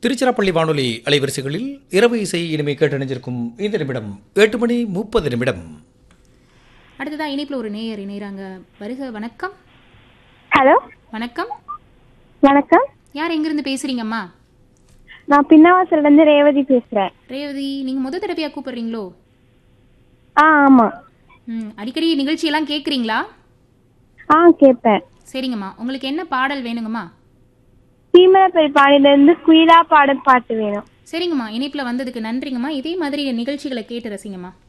திருச்சிராப்பள்ளி வானொலி அலைவரிசைகளில் இரவு இசை இனிமை கேட்டணிஞ்சிருக்கும் இந்த நிமிடம் எட்டு மணி முப்பது நிமிடம் அடுத்ததா இணைப்புல ஒரு நேயர் இணையறாங்க வருக வணக்கம் ஹலோ வணக்கம் வணக்கம் யார் எங்கிருந்து பேசுறீங்கம்மா நான் பின்னவாசல்ல இருந்து ரேவதி பேசுறேன் ரேவதி நீங்க முத தடவையா கூப்பிடுறீங்களோ ஆ ஆமா ம் அடிக்கடி நிகழ்ச்சியெல்லாம் கேட்குறீங்களா ஆ கேட்பேன் சரிங்கம்மா உங்களுக்கு என்ன பாடல் வேணுங்கம்மா சீமலப்பை பாடியில இருந்து குயிலா பாடல் பாட்டு வேணும் சரிங்கம்மா இணைப்புல வந்ததுக்கு நன்றிங்கம்மா இதே மாதிரி நிகழ்ச்சிகளை கேட்டு ரசிங்கம்மா